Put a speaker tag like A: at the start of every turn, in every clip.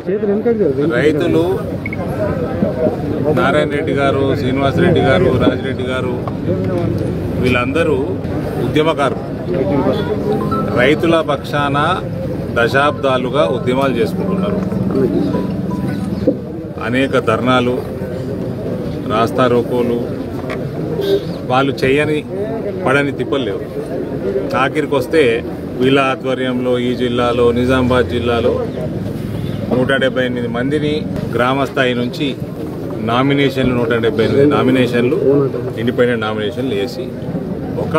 A: రైతులు నారాయణ రెడ్డి గారు శ్రీనివాస్ రెడ్డి గారు రాజిరెడ్డి గారు వీళ్ళందరూ ఉద్యమకారులు రైతుల పక్షాన దశాబ్దాలుగా ఉద్యమాలు చేసుకుంటున్నారు అనేక ధర్నాలు రాస్తారోకోలు వాళ్ళు చేయని పడని తిప్పలు లేవు ఆఖరికి వస్తే వీళ్ళ ఆధ్వర్యంలో ఈ జిల్లాలో నిజామాబాద్ జిల్లాలో నూట డెబ్బై ఎనిమిది మందిని గ్రామ స్థాయి నుంచి నామినేషన్లు నూట డెబ్బై ఎనిమిది నామినేషన్లు ఇండిపెండెంట్ నామినేషన్లు వేసి ఒక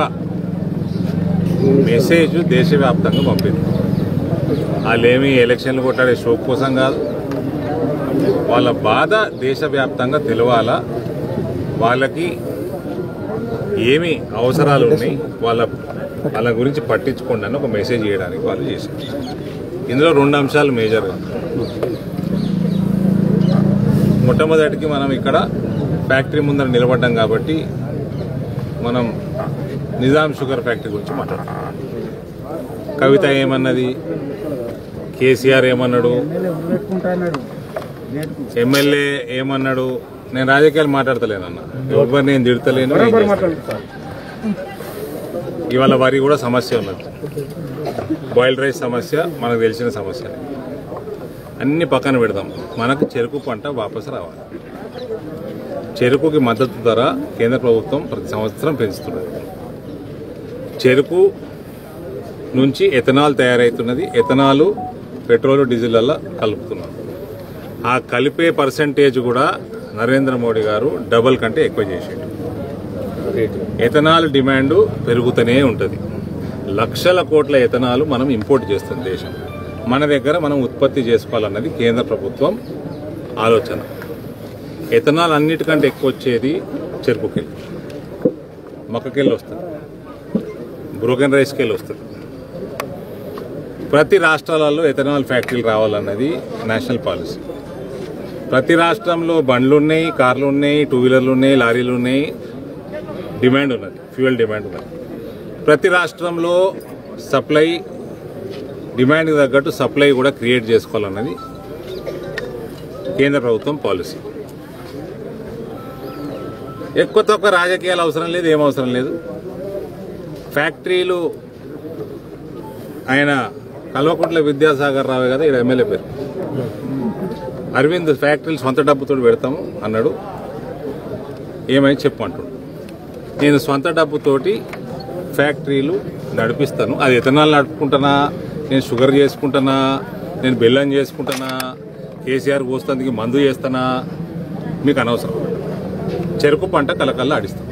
A: మెసేజ్ దేశవ్యాప్తంగా పంపింది వాళ్ళేమి ఎలక్షన్లు కొట్టాడే షో కోసం కాదు వాళ్ళ బాధ దేశవ్యాప్తంగా తెలవాలా వాళ్ళకి ఏమి అవసరాలు ఉన్నాయి వాళ్ళ వాళ్ళ గురించి పట్టించుకోండి అని ఒక మెసేజ్ చేయడానికి వాళ్ళు చేశారు ఇందులో రెండు అంశాలు మేజర్గా మొట్టమొదటికి మనం ఇక్కడ ఫ్యాక్టరీ ముందర నిలబడ్డాం కాబట్టి మనం నిజాం షుగర్ ఫ్యాక్టరీ గురించి మాట్లాడుతాం కవిత ఏమన్నది కేసీఆర్ ఏమన్నాడు ఎమ్మెల్యే ఏమన్నాడు నేను రాజకీయాలు మాట్లాడతలేనన్న ఎవరిని నేను తిడతలేను ఏం చేస్తలేను. ఇవాళ వరి కూడా సమస్య ఉన్నది బాయిల్డ్ రైస్ సమస్య మనకు తెలిసిన సమస్య అన్ని పక్కన పెడదాం మనకు చెరుకు పంట వాపసు రావాలి చెరుకుకి మద్దతు ధర కేంద్ర ప్రభుత్వం ప్రతి సంవత్సరం పెంచుతున్నది చెరుకు నుంచి ఎథనాల్ తయారవుతున్నది ఎథనాలు పెట్రోల్ డీజిల్ కలుపుతున్నారు ఆ కలిపే పర్సంటేజ్ కూడా నరేంద్ర మోడీ గారు డబల్ కంటే ఎక్కువ చేసిండు ఎథనాల్ డిమాండ్ పెరుగుతూనే ఉంటుంది లక్షల కోట్ల ఎథనాల్ మనం ఇంపోర్ట్ చేస్తుంది దేశం మన దగ్గర మనం ఉత్పత్తి చేసుకోవాలన్నది కేంద్ర ప్రభుత్వం ఆలోచన ఎథనాల్ అన్నిటికంటే ఎక్కువ వచ్చేది చెరుకుకెళ్ళి మొక్కకెళ్ళి వస్తుంది బ్రోకెన్ రైస్కెళ్ళి వస్తుంది ప్రతి రాష్ట్రాలలో ఎథనాల్ ఫ్యాక్టరీలు రావాలన్నది నేషనల్ పాలసీ ప్రతి రాష్ట్రంలో బండ్లు ఉన్నాయి కార్లు ఉన్నాయి టూ వీలర్లు ఉన్నాయి లారీలు ఉన్నాయి డిమాండ్ ఉన్నది ఫ్యూయల్ డిమాండ్ ఉన్నది ప్రతి రాష్ట్రంలో సప్లై డిమాండ్కి తగ్గట్టు సప్లై కూడా క్రియేట్ చేసుకోవాలన్నది కేంద్ర ప్రభుత్వం పాలసీ ఎక్కువ తక్కువ రాజకీయాలు అవసరం లేదు ఏం అవసరం లేదు ఫ్యాక్టరీలు ఆయన కల్వకుంట్ల విద్యాసాగర్ రావే కదా ఇక్కడ ఎమ్మెల్యే పేరు అరవింద్ ఫ్యాక్టరీలు సొంత డబ్బుతో పెడతాము అన్నాడు ఏమని చెప్పమంటాడు నేను సొంత డబ్బుతోటి ఫ్యాక్టరీలు నడిపిస్తాను అది ఎథనాల్ నడుపుకుంటానా నేను షుగర్ చేసుకుంటానా నేను బెల్లం చేసుకుంటానా కేసీఆర్ పోస్తానికి మందు చేస్తానా మీకు అనవసరం చెరుకు పంట కలకల్లా ఆడిస్తాను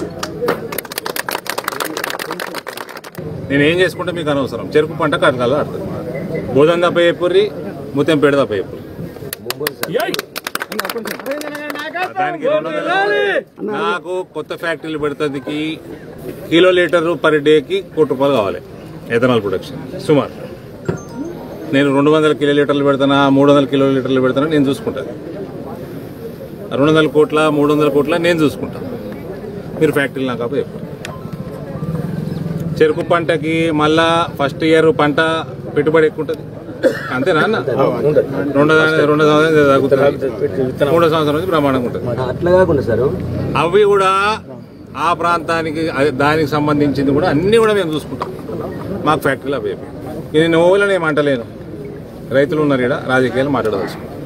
A: నేను ఏం చేసుకుంటే మీకు అనవసరం చెరుకు పంట కలకల్లా ఆడుతుంది బోధన తప్ప చెప్పుర్రి ముత్యం పేడ తప్ప చెప్పుర్రి దానికి రెండు వందల- నాకు కొత్త ఫ్యాక్టరీలు పెడతానికి కిలో లీటర్ పర్ డేకి కోటి రూపాయలు కావాలి ఎథనాల్ ప్రొడక్షన్ సుమారు నేను రెండు వందల కిలో లీటర్లు పెడతానా మూడు వందల కిలో లీటర్లు పెడతానా నేను చూసుకుంటాను రెండు వందల కోట్ల మూడు వందల కోట్ల నేను చూసుకుంటాను మీరు ఫ్యాక్టరీలు నాకు అప్పుడు చెప్పండి చెరుకు పంటకి మళ్ళా ఫస్ట్ ఇయర్ పంట పెట్టుబడి ఎక్కువ ఉంటుంది అంతేనా అన్న రెండో దాని- రెండో సంవత్సరం తగ్గుతుంది మూడో సంవత్సరం నుంచి బ్రహ్మాండంగా ఉంటుంది
B: అట్లా కాకుండా సార్
A: అవి కూడా ఆ ప్రాంతానికి అదే దానికి సంబంధించింది కూడా అన్ని కూడా మేము చూసుకుంటాం మాకు ఫ్యాక్టరీలు అవి అయిపోయాయి. ఇది నేను ఓవలని ఏమంటలేను రైతులు ఉన్నారు ఇక్కడ రాజకీయాలు మాట్లాడవచ్చు